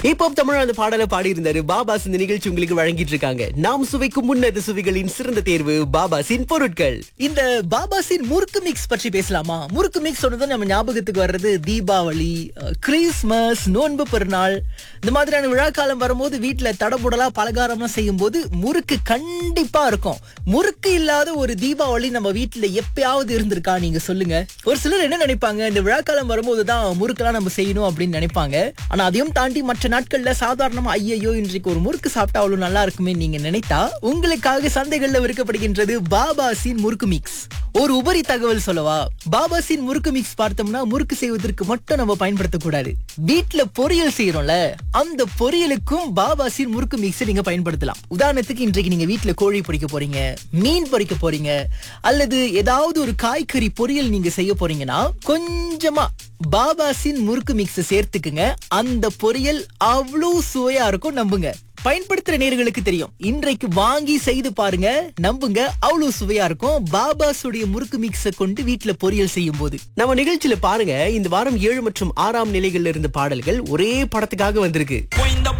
இப்போ தமிழ் அந்த பாடலை பாடியிருந்தாரு பாபாஸ் இந்த நிகழ்ச்சி உங்களுக்கு வழங்கிட்டு இருக்காங்க நாம் சுவைக்கும் முன்னது சுவைகளின் சிறந்த தேர்வு பாபாஸின் பொருட்கள் இந்த பாபாசின் முறுக்கு மிக்ஸ் பற்றி பேசலாமா முறுக்கு மிக்ஸ் சொன்னதும் நம்ம ஞாபகத்துக்கு வர்றது தீபாவளி அஹ், கிறிஸ்மஸ் நோன்பு பெருநாள் இந்த மாதிரியான விழாக்காலம் வரும்போது வீட்டுல தடபுடலா பலகாரம்லாம் செய்யும் போது முறுக்கு கண்டிப்பா இருக்கும் முறுக்கு இல்லாத ஒரு தீபாவளி நம்ம வீட்டுல எப்பயாவது இருந்திருக்கா நீங்க சொல்லுங்க ஒரு சிலர் என்ன நினைப்பாங்க இந்த விழாக்காலம் வரும்போது தான் முறுக்கெல்லாம் நம்ம செய்யணும் அப்படின்னு நினைப்பாங்க ஆனா அதையும் தாண்டி மற்ற நாட்கள்ல சாதாரணமா ஐயையோ இன்றைக்கு ஒரு முறுக்கு சாப்பிட்டா அவ்வளவு நல்லா இருக்குமே நீங்க நினைத்தா உங்களுக்காக சந்தைகள்ல விற்கப்படுகின்றது பாபாசின் முறுக்கு மிக்ஸ் ஒரு உபரி தகவல் சொல்லவா பாபாசின் முறுக்கு மிக்ஸ் பார்த்தோம்னா முறுக்கு செய்வதற்கு மட்டும் நம்ம பயன்படுத்தக்கூடாது வீட்ல பொரியல் செய்யறோம்ல அந்த பொரியலுக்கும் பாபாசின் முறுக்கு மிக்ஸை நீங்க பயன்படுத்தலாம் உதாரணத்துக்கு இன்றைக்கு நீங்க வீட்ல கோழி பொரிக்க போறீங்க மீன் பொரிக்க போறீங்க அல்லது ஏதாவது ஒரு காய்கறி பொரியல் நீங்க செய்ய போறீங்கன்னா கொஞ்சமா பாபாசின் முறுக்கு மிக்ஸ் சேர்த்துக்குங்க அந்த பொரியல் அவ்வளவு சுவையா இருக்கும் நம்புங்க பயன்படுத்துற நேர்களுக்கு தெரியும் இன்றைக்கு வாங்கி செய்து பாருங்க நம்புங்க அவ்வளவு சுவையா இருக்கும் பாபாஸுடைய முறுக்கு மிக்ஸை கொண்டு வீட்ல பொரியல் செய்யும் போது நம்ம நிகழ்ச்சியில பாருங்க இந்த வாரம் ஏழு மற்றும் ஆறாம் நிலைகள்ல இருந்த பாடல்கள் ஒரே படத்துக்காக வந்திருக்கு Wind up